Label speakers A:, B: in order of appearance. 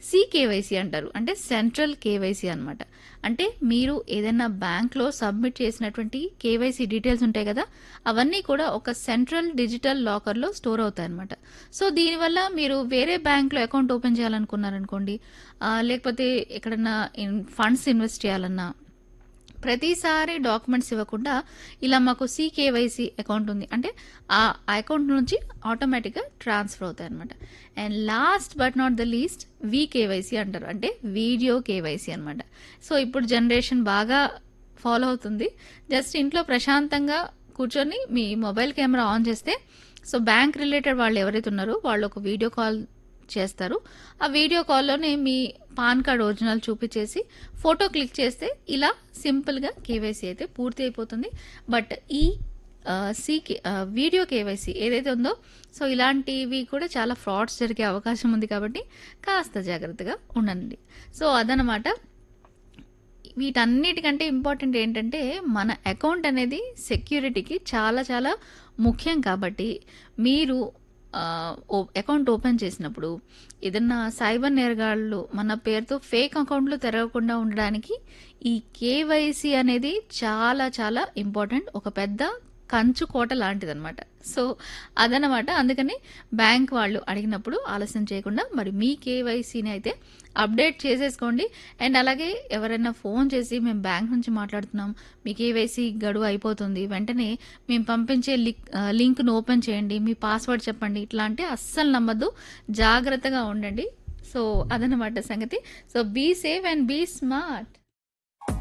A: సికేవైసీ అంటారు అంటే central KYC అన్నమాట అంటే మీరు ఏదైనా బ్యాంక్లో సబ్మిట్ చేసినటువంటి కేవైసీ డీటెయిల్స్ ఉంటాయి కదా అవన్నీ కూడా ఒక సెంట్రల్ డిజిటల్ లాకర్లో స్టోర్ అవుతాయి అనమాట సో దీనివల్ల మీరు వేరే బ్యాంక్లో అకౌంట్ ఓపెన్ చేయాలనుకున్నారనుకోండి ఆ, లేకపోతే ఎక్కడన్నా ఫండ్స్ ఇన్వెస్ట్ చేయాలన్నా ప్రతిసారి డాక్యుమెంట్స్ ఇవ్వకుండా ఇలా మాకు సికేవైసీ అకౌంట్ ఉంది అంటే ఆ అకౌంట్ నుంచి ఆటోమేటిక్గా ట్రాన్స్ఫర్ అవుతాయి అనమాట and last but not the least VKYC అంటారు అంటే వీడియో కేవైసీ అనమాట సో ఇప్పుడు జనరేషన్ బాగా ఫాలో అవుతుంది జస్ట్ ఇంట్లో ప్రశాంతంగా కూర్చొని మీ మొబైల్ కెమెరా ఆన్ చేస్తే సో బ్యాంక్ రిలేటెడ్ వాళ్ళు ఎవరైతే ఉన్నారో వాళ్ళు ఒక వీడియో కాల్ చేస్తారు ఆ వీడియో కాల్లోనే మీ పాన్ కార్డ్ ఒరిజినల్ చూపించేసి ఫోటో క్లిక్ చేస్తే ఇలా సింపుల్గా కేవైసీ అయితే పూర్తి అయిపోతుంది బట్ ఈ సి వీడియో కేవైసీ ఏదైతే ఉందో సో ఇలాంటివి కూడా చాలా ఫ్రాడ్స్ జరిగే అవకాశం ఉంది కాబట్టి కాస్త జాగ్రత్తగా ఉండండి సో అదనమాట వీటన్నిటికంటే ఇంపార్టెంట్ ఏంటంటే మన అకౌంట్ అనేది సెక్యూరిటీకి చాలా చాలా ముఖ్యం కాబట్టి మీరు అకౌంట్ ఓపెన్ చేసినప్పుడు ఏదన్నా సైబర్ నేరగాళ్ళు మన పేరుతో ఫేక్ అకౌంట్లు తెరవకుండా ఉండడానికి ఈ కేవైసీ అనేది చాలా చాలా ఇంపార్టెంట్ ఒక పెద్ద కంచు కోట లాంటిదన్నమాట సో అదనమాట అందుకని బ్యాంక్ వాళ్ళు అడిగినప్పుడు ఆలస్యం చేయకుండా మరి మీ కేవైసీని అయితే అప్డేట్ చేసేసుకోండి అండ్ అలాగే ఎవరైనా ఫోన్ చేసి మేము బ్యాంక్ నుంచి మాట్లాడుతున్నాం మీ కేవైసీ గడువు అయిపోతుంది వెంటనే మేము పంపించే లింక్ లింక్ను ఓపెన్ చేయండి మీ పాస్వర్డ్ చెప్పండి ఇట్లా అంటే అస్సలు నమ్మద్దు జాగ్రత్తగా ఉండండి సో అదనమాట సంగతి so be safe and be smart